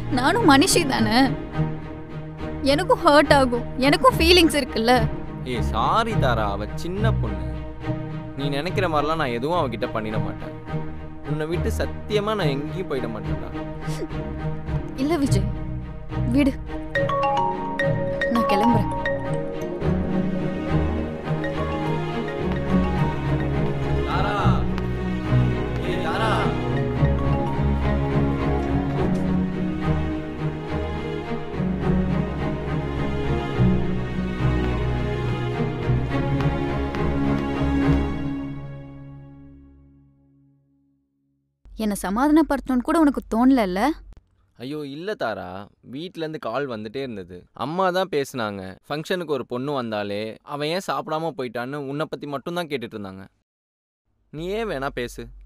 நானும் மனுஷி தானே எனக்கும் ஹர்ட் ஆகும் எனக்கும் ஃபீலிங்ஸ் இருக்குல்ல ஏய் சாரி தாரா அவ சின்ன பொண்ணு நீ நினைக்கிற மாதிரிலாம் நான் எதுவும் அவகிட்ட பண்ணிட மாட்டேன் உன்னை விட்டு சத்தியமா நான் எங்கேயும் போயிட மாட்டேன்டா இல்ல விஜய் விடு நான் கிளம்புறேன் தாரா ஏய் தாரா என்னை சமாதானப்படுத்தணும்னு கூட உனக்கு தோணலல்ல ஐயோ இல்லை தாரா வீட்டிலேருந்து கால் வந்துட்டே இருந்தது அம்மா தான் பேசுனாங்க ஃபங்க்ஷனுக்கு ஒரு பொண்ணு வந்தாலே அவன் ஏன் சாப்பிடாம போயிட்டான்னு உன்னை பற்றி மட்டும்தான் கேட்டுட்டு இருந்தாங்க நீ ஏன் வேணா பேசு